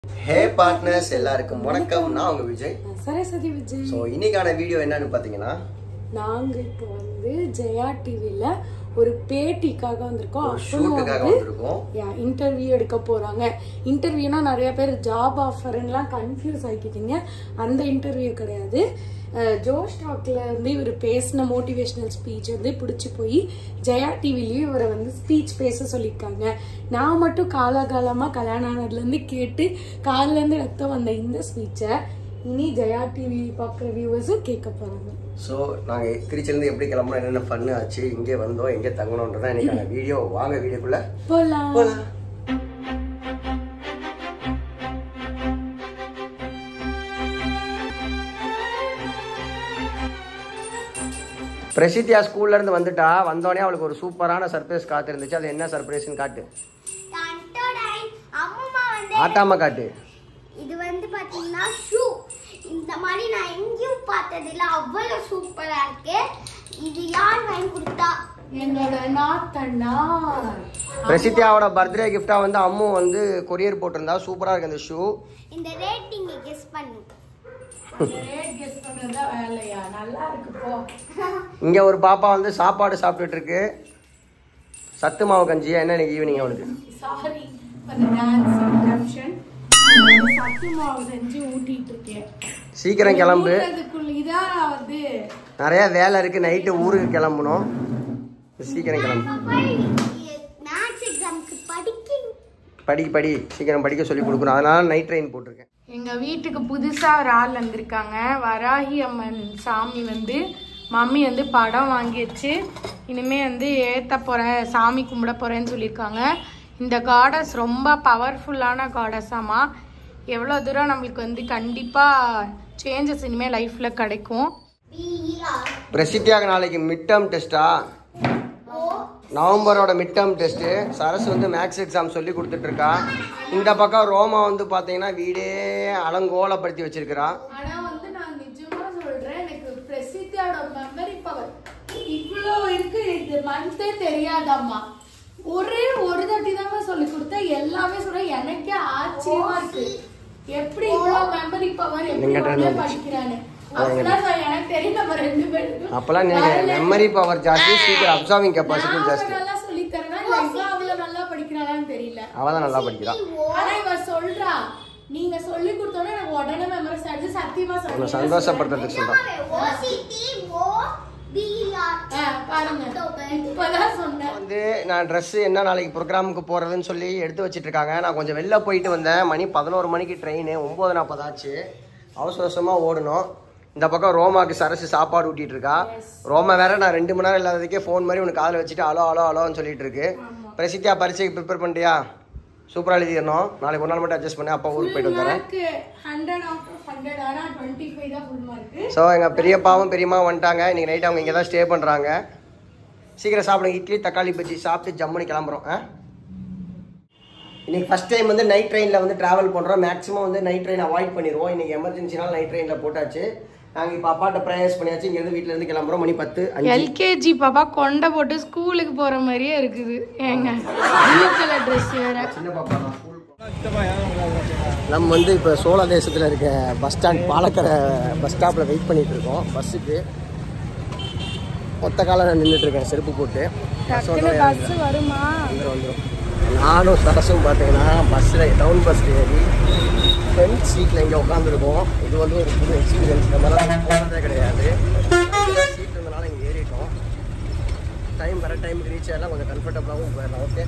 ஹே partners எல்லாருக்கும் வணக்கம் நான் உங்க விஜய் சரஸ்வதி விஜய் ஸோ இன்னைக்கான வீடியோ என்னன்னு பார்த்தீங்கன்னா நாங்க இப்போ வந்து ஜெயா டிவில ஒரு பேட்டிக்காக வந்திருக்கோம் ஒரு அப்போ ஷூட்டுக்காக வந்து வந்திருக்கோம் இன்டர்வியூ எடுக்க போறாங்க இன்டர்வியூனா நிறைய பேர் ஜாப் ஆஃபர்லாம் கன்ஃபியூஸ் ஆக்கிட்டீங்க அந்த இன்டர்வியூ கிடையாது அஹ், ஜோஷ் டாக்ல வந்து இவர் பேசின மோட்டிவேஷனல் ஸ்பீச் வந்து பிடிச்சி போய் ஜெயா டிவிலையும் இவரை வந்து ஸ்பீச் பேச சொல்லியிருக்காங்க நான் மட்டும் காலாகாலமாக கல்யாணம் ஆனதுலேருந்து கேட்டு காலிலேருந்து ரத்தம் வந்த இந்த ஸ்பீச்சை இனி ஜெயா டிவி பார்க்குற வியூவர்ஸும் கேட்க போகிறாங்க ஸோ நாங்கள் திருச்சிலேருந்து எப்படி கிளம்பணும் என்னென்ன ஃபன்னு ஆச்சு இங்கே வந்தோம் எங்கே தங்கணுன்றதான் இன்னைக்கான வீடியோ வாங்க வீடியோக்குள்ள போகலாம் போலாம் பிரசித்தியா ஸ்கூல்ல இருந்து வந்துட்டா வந்தோடனே அவளுக்கு ஒரு சூப்பரான சர்ப்ரைஸ் காத்து இருந்துச்சு அது என்ன சர்ப்ரைஸ்னு காட்டு டன்டோடைன். அம்மம்மா வந்து ஆட்டாம காட்டு இது வந்து பாத்தீங்கன்னா ஷூ இந்த மாதிரி நான் எங்கேயும் பார்த்ததில்ல அவ்வளவு சூப்பரா இருக்கு இது யார் வாங்கி கொடுத்தா என்னோட நாத்தண்ணா பிரசித்தியாவோட பர்த்டே கிஃப்டா வந்து அம்மு வந்து கொரியர் போட்டிருந்தா சூப்பரா இருக்கு அந்த ஷூ இந்த ரேட்டிங் கெஸ் பண்ணு ரேட் கெஸ் பண்றதா வேலையா நல்லா இருக்கு போ இங்க ஒரு பாப்பா வந்து சாப்பாடு சாப்பிட்டுட்டு இருக்கு சத்து மாவு கஞ்சி என்ன இன்னைக்கு ஈவினிங் அவளுக்கு சாரி அந்த டான்ஸ் இன்டரப்ஷன் சத்து மாவு செஞ்சு ஊட்டிட்டு இருக்கேன் சீக்கிரம் கிளம்பு ஊட்டுறதுக்குள்ள இதான் நான் வந்து நிறைய வேலை இருக்கு நைட்டு ஊருக்கு கிளம்பணும் சீக்கிரம் கிளம்பு மேத்ஸ் எக்ஸாமுக்கு படிக்கணும் படி படி சீக்கிரம் படிக்க சொல்லி கொடுக்கணும் அதனால நைட் ட்ரெயின் போட்டிருக்கேன் எங்க வீட்டுக்கு புதுசா ஒரு ஆள் வந்திருக்காங்க வராகி அம்மன் சாமி வந்து மம்மி வந்து படம் வாங்கி வச்சு இனிமே வந்து ஏத்த போறேன் சாமி கும்பிட போறேன்னு சொல்லியிருக்காங்க இந்த காடஸ் ரொம்ப பவர்ஃபுல்லான காடஸாமா எவ்வளோ தூரம் நம்மளுக்கு வந்து கண்டிப்பா சேஞ்சஸ் இனிமேல் லைஃப்ல கிடைக்கும் பிஆர் பிரசித்தியாக நாளைக்கு மிட் டேர்ம் டெஸ்டா நவம்பரோட மிட் டேர்ம் டெஸ்ட்டு சரஸ் வந்து மேக்ஸ் எக்ஸாம் சொல்லி கொடுத்துட்டு இருக்கா இந்த பக்கம் ரோமா வந்து பார்த்தீங்கன்னா வீடே அலங்கோலப்படுத்தி வச்சிருக்கிறா ஆனா வந்து நான் நிஜமா சொல்றேன் எனக்கு பிரசித்தியோட மெமரி பவர் இவ்வளோ இருக்கு இது மந்தே தெரியாதாம்மா ஒரே ஒரு தாட்டி தான் சொல்லி கொடுத்தா எல்லாமே சொல்ற எனக்கே ஆச்சரியமா இருக்கு எப்படி இவ்வளோ மெமரி பவர் எப்படி நீங்க உடனே படிக்கிறானு அப்படிலாம் நான் எனக்கு தெரியும் நம்ம ரெண்டு பேருக்கும் அப்போல்லாம் நீங்கள் மெமரி பவர் ஜாஸ்தி சீக்கிரம் அப்சர்விங் கெப்பாசிட்டி நான் ஜாஸ்தி நல்லா சொல்லி தரேனா இல்ல இவ அவ்வளவு நல்லா படிக்கிறாளான்னு தெரியல அவள் தான் நல்லா படிக்கிறா ஆனா இவ சொல்றா நீங்க சொல்லி கொடுத்தோன்னே எனக்கு உடனே மெமரிஸ் ஆயிடுச்சு சத்தியமா உன்னை சொல்றேன் சந்தோஷப்படுத்துறதுக்கு சொல்கிறேன் ஓசிடி ஓ பிஆர் ஆ, பாருங்க இப்பதான் சொன்னேன் வந்து நான் ட்ரெஸ்ஸு என்ன நாளைக்கு ப்ரோக்ராமுக்கு போகிறதுன்னு சொல்லி எடுத்து வச்சிட்டு இருக்காங்க நான் கொஞ்சம் வெளில போயிட்டு வந்தேன் மணி பதினோரு மணிக்கு ட்ரெயின் ஒம்பது நாற்பது ஆச்சு அவசர அவசரமாக ஓடணும் இந்த பக்கம் ரோமாக்கு சரசு சாப்பாடு ஊட்டிட்டு இருக்கா ரோமா வேற நான் ரெண்டு மணி நேரம் இல்லாததுக்கே ஃபோன் மாதிரி உனக்கு காதில் வச்சுட்டு அலோ அலோ அலோன்னு சொல்லிட்டு இருக்கு பிரசித்தியா பரீட்சைக்கு ப்ரிப்பேர் பண்ணிட்டியா சூப்பராக எழுதிடணும் நாளைக்கு ஒரு நாள் மட்டும் அட்ஜஸ்ட் பண்ணி அப்பா ஊருக்கு போயிட்டு வந்துடுறேன் mark hundred out of hundred ஆனா டுவெண்ட்டி ஃபைவ் தான் ஃபுல் மார்க்கு ஸோ எங்கள் பெரியப்பாவும் பெரியம்மாவும் வந்துட்டாங்க இன்னைக்கு நைட் அவங்க இங்கே தான் ஸ்டே பண்ணுறாங்க சீக்கிரம் சாப்பிடுங்க இட்லி தக்காளி பஜ்ஜி சாப்பிட்டு ஜம்முன்னு கிளம்புறோம் ஆ இன்னைக்கு ஃபர்ஸ்ட் டைம் வந்து நைட் ட்ரெயினில் வந்து ட்ராவல் பண்ணுறோம் மேக்ஸிமம் வந்து நைட் ட்ரெயின் அவாய்ட் பண்ணிடுவோம் இன்னைக்கு எமர்ஜென்சினால நைட் ட்ரெயினில் போட்டாச்சு நாங்கள் இப்போ அப்பாட்ட ப்ரேயர்ஸ் பண்ணியாச்சு இங்கேருந்து வீட்டிலேருந்து கிளம்புறோம் மணி பத்து அஞ்சு எல்கேஜி பாப்பா கொண்டை போட்டு ஸ்கூலுக்கு போற மாதிரியே இருக்குது ஏங்க ப்ளூ கலர் ட்ரெஸ் வேற சின்ன பாப்பா தான் ஸ்கூல் நம்ம வந்து இப்போ சோழ தேசத்தில் இருக்க பஸ் ஸ்டாண்ட் பாலக்கரை பஸ் ஸ்டாப்பில் வெயிட் பண்ணிட்டு இருக்கோம் பஸ்ஸுக்கு ஒத்த காலம் நின்றுட்டு இருக்கேன் செருப்பு போட்டு பஸ் டக்குனு பஸ் வருமா வந்துடும் வந்துடும் நானும் சரசும் பார்த்தீங்கன்னா பஸ்ஸில் டவுன் பஸ்ஸில் ஏறி ஃப்ரண்ட் சீட்டில் இங்கே உட்காந்துருக்கோம் இது வந்து ஒரு புது எக்ஸ்பீரியன்ஸ் இந்த மாதிரிலாம் போனதே கிடையாது சீட் இருந்தனால இங்கே ஏறிட்டோம் டைம் வர டைமுக்கு ரீச் ஆகலாம் கொஞ்சம் கம்ஃபர்டபுளாகவும் போயிடலாம் ஓகே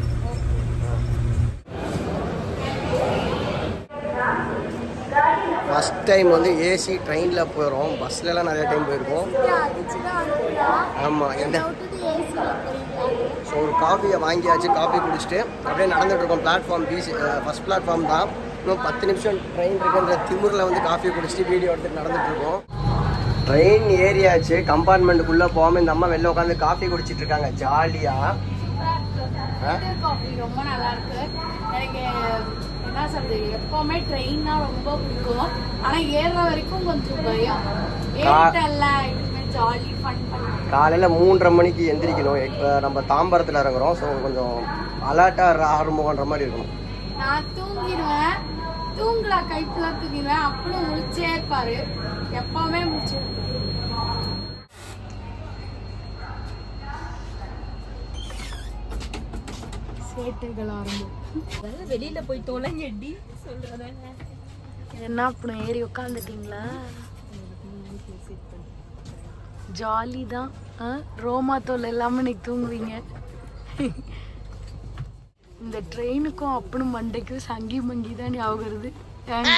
ஃபஸ்ட் டைம் வந்து ஏசி ட்ரெயினில் போகிறோம் பஸ்லலாம் நிறைய டைம் போயிருக்கோம் ஆமாம் என்ன ஸோ ஒரு காஃபியை வாங்கியாச்சு காஃபி குடிச்சிட்டு அப்படியே நடந்துட்டு இருக்கோம் பிளாட்ஃபார்ம் பிசி ஃபஸ்ட் பிளாட்ஃபார்ம் தான் இன்னும் பத்து நிமிஷம் ட்ரெயின் இருக்குன்ற திமிரில் வந்து காஃபி குடிச்சிட்டு வீடியோ எடுத்துட்டு நடந்துட்டு இருக்கோம் ட்ரெயின் ஏறியாச்சு கம்பார்ட்மெண்ட்டுக்குள்ளே போகாமல் இந்த அம்மா வெளில உட்காந்து காஃபி குடிச்சிட்டு இருக்காங்க ஜாலியாக காஃபி ரொம்ப நல்லா இருக்கு எனக்கு என்ன சொல்றது எப்பவுமே ட்ரெயின்னா ரொம்ப பிடிக்கும் ஆனா ஏறுற வரைக்கும் கொஞ்சம் பயம் ஏறிட்டல்ல இனிமே ஜாலி ஃபன் பண்ணி காலையில் மூன்றரை மணிக்கு எந்திரிக்கணும் இப்போ நம்ம தாம்பரத்தில் இறங்குறோம் ஸோ கொஞ்சம் அலர்ட்டாக ஆரம்பன்ற மாதிரி இருக்கணும் நான் தூங்கிடுவேன் தூங்குறா கைப்பெல்லாம் தூங்கிடுவேன் அப்பளும் முழிச்சே இருப்பாரு எப்பவுமே முழிச்சே இருப்பாரு சேட்டைகள் ஆரம்பம் வெளியில போய் தொலைங்கடி சொல்றத என்ன அப்புறம் ஏறி உட்காந்துட்டீங்களா ஜாலி தான் ஆ? ரோமா தோல் இல்லாம இன்னைக்கு தூங்குவீங்க இந்த ட்ரெயினுக்கும் அப்பனும் மண்டைக்கும் சங்கி மங்கி தான் ஞாபகம் வருது ஏங்க?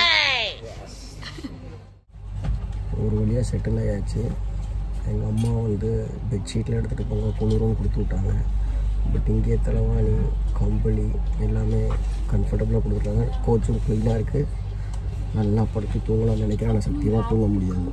ஒரு வழியாக செட்டில் ஆயாச்சு எங்கள் அம்மா வந்து பெட்ஷீட்டில் எடுத்துகிட்டு போங்க குளிரும் கொடுத்து விட்டாங்க பட் இங்கே தலைவாணி கம்பளி எல்லாமே கம்ஃபர்டபுளாக கொடுத்துருக்காங்க கோச்சும் க்ளீனாக இருக்குது நல்லா படுத்து தூங்கலாம்னு நினைக்கிறேன் ஆனால் சத்தியமாக தூங்க முடியாது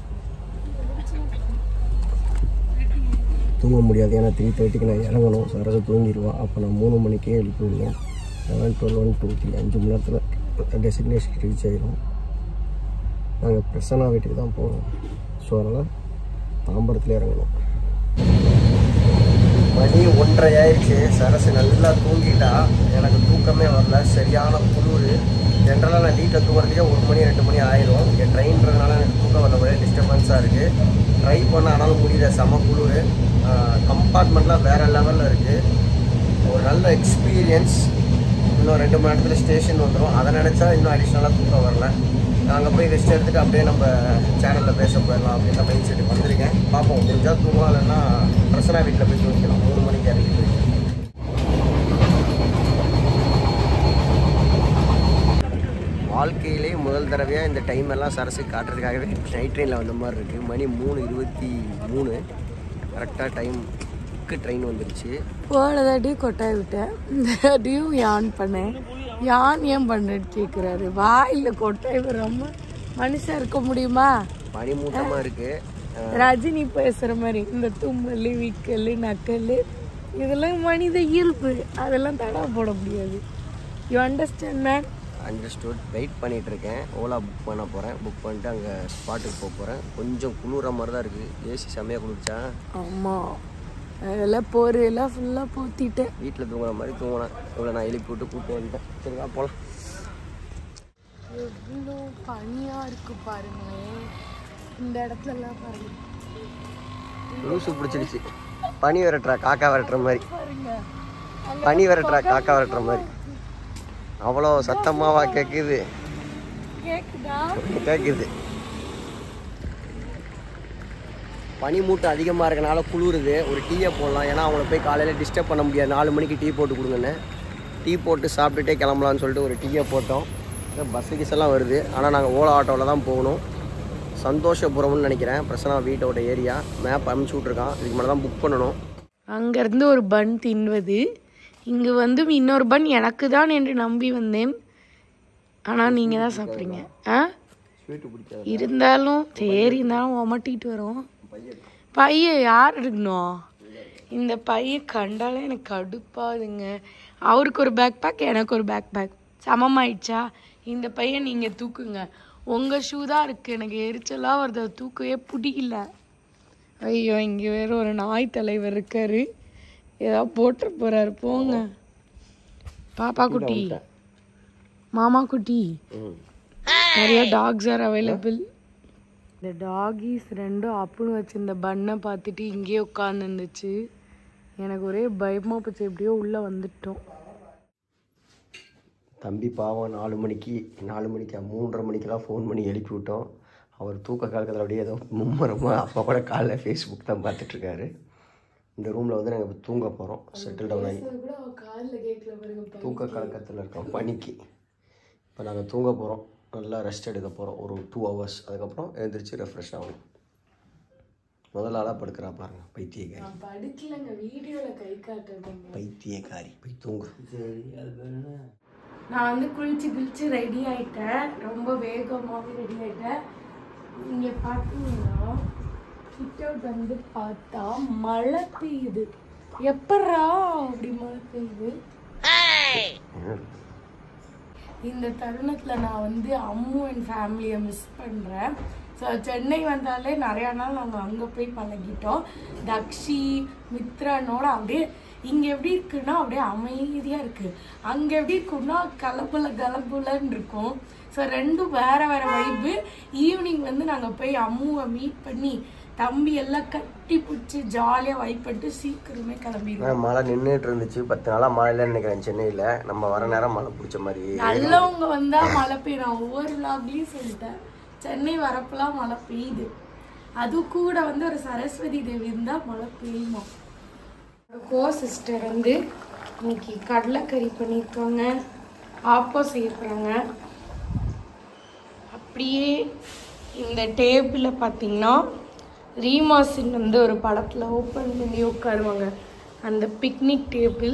தூங்க முடியாது ஏன்னா த்ரீ தேர்ட்டிக்கு நான் இறங்கணும் சரது தூங்கிடுவான் அப்போ நான் மூணு மணிக்கே எழுப்பி விடுவேன் seven twelve one two three அஞ்சு மணி நேரத்தில் டெசிக்னேஷன் ரீச் ஆயிடும் நாங்கள் பிரசன்னா வீட்டுக்கு தான் போகிறோம் ஸோ அதனால் தாம்பரத்தில் இறங்கணும் மணி ஒன்றரை ஆயிடுச்சு சரசு நல்லா தூங்கிட்டா எனக்கு தூக்கமே வரல சரியான குளிர் ஜென்ரலாக நான் வீட்டில் தூங்குறதுக்கே ஒரு மணி ரெண்டு மணி ஆயிரும் இங்கே ட்ரெயின்றதுனால எனக்கு தூக்கம் வந்த மாதிரி டிஸ்டர்பன்ஸாக இருக்குது ட்ரை பண்ண ஆனாலும் முடியல செம குளிர் கம்பார்ட்மெண்ட்லாம் வேறு லெவலில் இருக்குது ஒரு நல்ல எக்ஸ்பீரியன்ஸ் இன்னும் ரெண்டு மணி நேரத்தில் ஸ்டேஷன் வந்துடும் அதை நினச்சா இன்னும் அடிஷ்னலாக தூக்கம் வரல நாங்கள் போய் ரெஸ்ட் எடுத்துட்டு அப்படியே நம்ம சேனலில் பேச போயிடலாம் அப்படின்ற மைண்ட் செட்டுக்கு வந்திருக்கேன் பார்ப்போம் முடிஞ்சால் தூங்கலாம் இல்லைன்னா பிரசனா வீட்டில் போய் தூங்கிக்கலாம் மூணு மணிக்கு இறங்கி போய் வாழ்க்கையிலே முதல் தடவையாக இந்த டைம் எல்லாம் சரசு காட்டுறதுக்காகவே நைட் ட்ரெயினில் வந்த மாதிரி இருக்குது மணி மூணு இருபத்தி மூணு கரெக்டாக டைமுக்கு ட்ரெயின் வந்துருச்சு போன தாட்டி கொட்டாய் விட்டேன் இந்த தாட்டியும் யான் பண்ணேன் யான் ஏன் பண்ணேன்னு கேட்குறாரு வாயில் கொட்டாய் ரொம்ப மனுஷன் இருக்க முடியுமா பனி மூட்டமாக இருக்குது ரஜினி பேசுற மாதிரி இந்த தும்மல் விக்கல் நக்கல் இதெல்லாம் மனித இயல்பு அதெல்லாம் தடா போட முடியாது you understand man understood wait பண்ணிட்டு இருக்கேன் ஓலா புக் பண்ண போகிறேன் புக் பண்ணிட்டு அங்கே ஸ்பாட்டுக்கு போக போகிறேன் கொஞ்சம் குளிர மாதிரி தான் இருக்குது ஏசி செம்மையாக குளிர்ச்சா ஆமாம் அதெல்லாம் போரையெல்லாம் ஃபுல்லாக போத்திட்டேன் வீட்டில் தூங்குற மாதிரி தூங்கினேன் இவ்வளோ நான் எழுப்பி விட்டு கூப்பிட்டு வந்துட்டேன் சரிவா போகலாம் எவ்வளோ பனியாக இருக்கு பாருங்களேன் இந்த இடத்துலலாம் பாருங்க லூசு பிடிச்சிடுச்சு பனி விரட்டுறா காக்கா விரட்டுற மாதிரி பாருங்க பனி விரட்டுறா காக்கா விரட்டுற மாதிரி அவ்வளோ சத்தமாவா கேட்குது கேக்குதா கேட்குது பனி மூட்டம் அதிகமாக இருக்கனால குளிருது ஒரு டீயை போடலாம் ஏன்னா அவங்கள போய் காலையில் டிஸ்டர்ப் பண்ண முடியாது நாலு மணிக்கு டீ போட்டு கொடுங்கன்னு டீ போட்டு சாப்பிட்டுட்டே கிளம்பலான்னு சொல்லிட்டு ஒரு டீயை போட்டோம் பஸ்ஸு கிஸ் எல்லாம் வருது ஆனால் நாங்கள் ஓலா ஆட்டோவில் தான் போகணும் சந்தோஷபுரம்னு நினைக்கிறேன் பிரசனா வீட்டோட ஏரியா மேப் அனுப்பிச்சி விட்ருக்கான் இதுக்கு மேலே தான் புக் பண்ணணும் அங்கேருந்து ஒரு பன் தின்வது இங்கு வந்து இன்னொரு பன் எனக்கு தான் என்று நம்பி வந்தேன் ஆனால் நீங்கள் தான் சாப்பிட்றீங்க ஆ ஸ்வீட்டு பிடிக்காது இருந்தாலும் சரி இருந்தாலும் உமட்டிட்டு வரோம் பையன் யார் எடுக்கணும் இந்த பையன் கண்டாலே எனக்கு கடுப்பாதுங்க அவருக்கு ஒரு பேக் பேக் எனக்கு ஒரு பேக் பேக் சமமாயிடுச்சா இந்த பையன் நீங்கள் தூக்குங்க உங்கள் ஷூ தான் இருக்குது எனக்கு எரிச்சலாக வருது அதை தூக்கவே பிடிக்கல ஐயோ இங்கே வேற ஒரு நாய் தலைவர் இருக்காரு ஏதாவது போட்டு போறாரு போங்க பாப்பா குட்டி மாமா குட்டி ம் நிறைய டாக்ஸ் ஆர் அவைலபிள் இந்த டாகிஸ் ரெண்டும் அப்புன்னு வச்சிருந்த பண்ணை பார்த்துட்டு இங்கேயே உட்காந்துருந்துச்சு எனக்கு ஒரே பயமாக போச்சு எப்படியோ உள்ளே வந்துட்டோம் தம்பி பாவம் நாலு மணிக்கு நாலு மணிக்கா மூன்றரை மணிக்கெல்லாம் ஃபோன் பண்ணி எழுப்பி விட்டோம் அவர் தூக்க காலத்தில் அப்படியே ஏதோ மும்மரமாக அப்போ கூட காலைல ஃபேஸ்புக் தான் பார்த்துட்ருக்காரு இந்த ரூமில் வந்து நாங்கள் இப்போ தூங்க போகிறோம் செட்டில் டவுன் ஆகி தூக்க கலக்கத்தில் இருக்கோம் பனிக்கு இப்போ நாங்கள் தூங்க போகிறோம் நல்லா ரெஸ்ட் எடுக்க போகிறோம் ஒரு டூ ஹவர்ஸ் அதுக்கப்புறம் எழுந்திரிச்சு ரெஃப்ரெஷ் ஆகணும் முதல் ஆளாக படுக்கிறா பாருங்க பைத்தியக்காரி படுக்கலங்க வீடியோவில் கை காட்டுறதுங்க பைத்தியக்காரி போய் தூங்கு நான் வந்து குளிச்சு குளிச்சு ரெடி ஆயிட்டேன் ரொம்ப வேகமாகவே ரெடி ஆயிட்டேன் இங்கே பார்த்தீங்கன்னா கிட் அவுட் வந்து பார்த்தா மழை பெய்யுது எப்பட்றா அப்படி மழை பெய்யுது இந்த தருணத்தில் நான் வந்து அம்மு அண்ட் ஃபேமிலியை மிஸ் பண்ணுறேன் ஸோ சென்னை வந்தாலே நிறையா நாள் நாங்கள் அங்கே போய் பழகிட்டோம் தக்ஷி மித்ரனோட அப்படியே இங்க எப்படி இருக்குன்னா அப்படியே அமைதியா இருக்கு அங்க எப்படி இருக்குன்னா கலப்புல கலப்புலன்னு இருக்கும் ஸோ ரெண்டும் வேற வேற வைப்பு ஈவினிங் வந்து நாங்க போய் அம்முவை மீட் பண்ணி தம்பி எல்லாம் கட்டி பிடிச்சி ஜாலியா வைப் பண்ணிட்டு சீக்கிரமே கிளம்பிடுவோம் ஆனா, மழை நின்றுட்டு இருந்துச்சு பத்து நாளா மழை இல்லைன்னு நினைக்கிறேன் சென்னையில நம்ம வர நேரம் மழை பிடிச்ச மாதிரி நல்லவங்க வந்தா மழை பெய்யும் நான் ஒவ்வொரு விளாக்லயும் சொல்லிட்டேன் சென்னை வரப்பெல்லாம் மழை பெய்யுது அது கூட வந்து ஒரு சரஸ்வதி தேவி இருந்தா மழை பெய்யுமா கோ சிஸ்டர் வந்து இன்னைக்கு கடலைக்கறி பண்ணியிருக்காங்க ஆப்போ செய்ய போகிறாங்க அப்படியே இந்த டேபிளில் பார்த்தீங்கன்னா ரீமாசின் வந்து ஒரு படத்தில் ஓப்பன் பண்ணி உட்காருவாங்க அந்த பிக்னிக் டேபிள்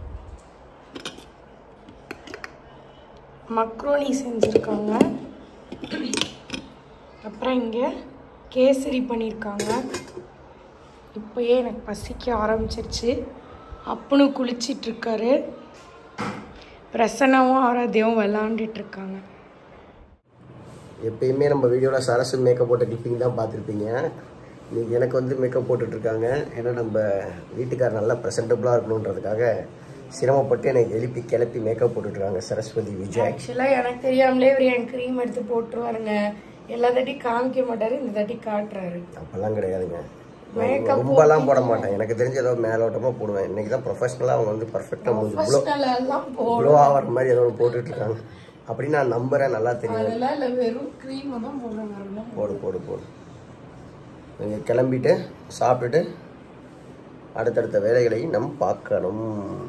மக்ரோனி செஞ்சுருக்காங்க அப்புறம் இங்கே கேசரி பண்ணியிருக்காங்க இப்போயே எனக்கு பசிக்க ஆரம்பிச்சிருச்சு அப்பனு குளிச்சிட்டு இருக்காரு பிரசன்னாவும் ஆராத்தியாவும் விளாண்டுட்டு இருக்காங்க எப்பயுமே நம்ம வீடியோவில் சரசு மேக்கப் போட்ட கிளிப்பிங் தான் பார்த்துருப்பீங்க இன்னைக்கு எனக்கு வந்து மேக்கப் போட்டுட்ருக்காங்க ஏன்னா நம்ம வீட்டுக்கார் நல்லா ப்ரெசன்டபுளாக இருக்கணுன்றதுக்காக சிரமப்பட்டு எனக்கு எழுப்பி கிளப்பி மேக்கப் போட்டுட்ருக்காங்க சரஸ்வதி விஜய் ஆக்சுவலாக எனக்கு தெரியாமலே இவர் என் க்ரீம் எடுத்து போட்டுருவாருங்க எல்லா தாட்டி காமிக்க மாட்டாரு இந்த தாட்டி காட்டுறாரு அப்போல்லாம் கிடையாதுங்க Makeup ரொம்பலாம் போட மாட்டேன் எனக்கு தெரிஞ்ச ஏதோ மேலோட்டமாக போடுவேன் இன்னைக்கு தான் ப்ரொஃபஷனலாக அவங்க வந்து பர்ஃபெக்டாக முடிஞ்சு ப்ளோ எல்லாம் போ ப்ளோ ஆகிற மாதிரி ஏதோ ஒன்று போட்டுட்டு இருக்காங்க அப்படின்னு நான் நம்புறேன் நல்லா தெரியும் அதெல்லாம் இல்லை வெறும் க்ரீம் தான் போடுறாங்க அதெல்லாம் போடு போடு போடு நீங்கள் கிளம்பிட்டு சாப்பிட்டுட்டு அடுத்தடுத்த வேலைகளை நம்ம பார்க்கணும்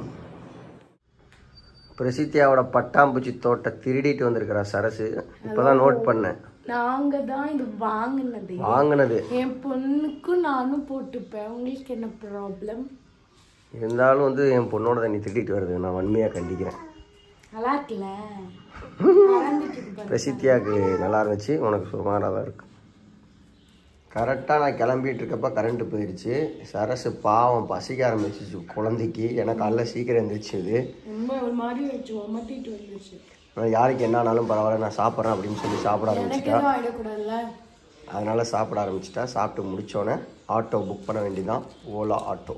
பிரசித்தியாவோட பட்டாம்பூச்சி தோட்டை திருடிட்டு வந்திருக்கிறா சரசு இப்போதான் நோட் பண்ணேன் நாங்க தான் இது வாங்கினது வாங்கினது என் பொண்ணுக்கும் நானும் போட்டுப்பேன் உங்களுக்கு என்ன ப்ராப்ளம் இருந்தாலும் வந்து என் பொண்ணோட தண்ணி திருடிட்டு வருது நான் வன்மையாக கண்டிக்கிறேன் நல்லா இருக்குல்ல மறந்துட்டு பாரு. பிரசித்தியாவுக்கு நல்லா இருந்துச்சு உனக்கு சுமாராக தான் இருக்கு கரெக்டாக நான் கிளம்பிட்டு இருக்கப்ப கரண்ட் போயிடுச்சு சரசு பாவம் பசிக்க ஆரம்பிச்சிச்சு குழந்தைக்கு எனக்கு காலைல சீக்கிரம் எழுந்திரிச்சுது ரொம்ப ஒரு மாதிரி வச்சு உமட்டிட்டு வந்துச்சு நான் யாருக்கு என்ன ஆனாலும் பரவாயில்ல நான் சாப்பிட்றேன் அப்படின்னு சொல்லி சாப்பிட எனக்கு ஆரம்பிச்சிட்டா எதுவும் ஆயிடக்கூடாதுல்ல அதனால சாப்பிட ஆரம்பிச்சிட்டா சாப்பிட்டு முடிச்சோடனே ஆட்டோ புக் பண்ண வேண்டியதான் ஓலா ஆட்டோ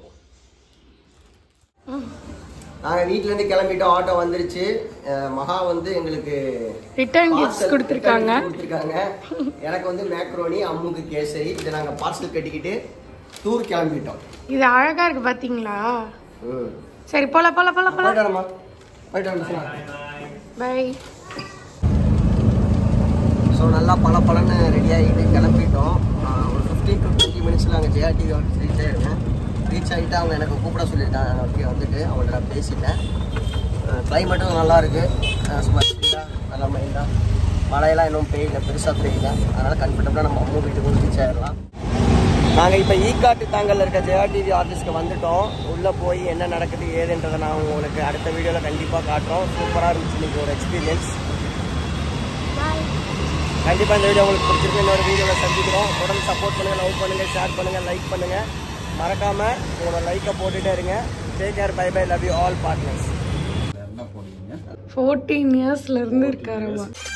நாங்கள் வீட்டிலேருந்து கிளம்பிட்டோம் ஆட்டோ வந்துருச்சு அஹ் மகா வந்து எங்களுக்கு ரிட்டர்ன் கிஃப்ட்ஸ் parcel கொடுத்துருக்காங்க கொடுத்துருக்காங்க எனக்கு வந்து மேக்ரோனி அம்முக்கு கேசரி இதை நாங்கள் பார்சல் கட்டிக்கிட்டு டூர் கிளம்பிட்டோம் இது அழகா இருக்கு பாத்தீங்களா ம் சரி போல போல போல போல போயிட்டு வரேம்மா போயிட்டு வரேன் பை ஸோ நல்லா பல பலன்னு ரெடி ஆகிட்டு கிளம்பிட்டோம் ஆஹ் ஒரு ஃபிஃப்டீன் டு டுவெண்ட்டி மினிட்ஸில் அங்கே ஜேஆர்டிவி ஆஃபீஸ் ரீச் ஆகிருக்கேன் ரீச் ஆகிட்டு அவங்க எனக்கு கூப்பிட சொல்லியிருக்காங்க நான் ஓகே வந்துட்டு அவங்கள்ட்ட நான் பேசிட்டேன் கிளைமேட்டும் நல்லா இருக்கு ஆஹ் சும்மா சில்லாக நல்லா மைண்டாக மழையெல்லாம் இன்னும் பெய்யல பெருசாக பெய்யல அதனால் கம்ஃபர்டபுளாக நம்ம அம்மா வீட்டுக்கு ரீச் ஆகிடலாம் நாங்கள் இப்போ ஈக்காட்டு தாங்கல்ல இருக்க ஜெயாடிவி ஆஃபீஸ்க்கு வந்துட்டோம் உள்ளே போய் என்ன நடக்குது ஏதுன்றதை நான் உங்களுக்கு அடுத்த வீடியோவில் கண்டிப்பாக காட்டுறோம் சூப்பராக இருந்துச்சு இன்னைக்கு ஒரு எக்ஸ்பீரியன்ஸ் கண்டிப்பாக இந்த வீடியோ உங்களுக்கு பிடிச்சிருக்கு இன்னொரு வீடியோவில் சந்திக்கிறோம் தொடர்ந்து சப்போர்ட் பண்ணுங்கள் லவ் பண்ணுங்கள் ஷேர் பண்ணுங்கள் லைக் பண்ணுங்கள் மறக்காமல் உங்களோட லைக்கை போட்டுகிட்டே இருங்க take care bye bye love you all partners fourteen இயர்ஸ்ல இருந்து இருக்காருமா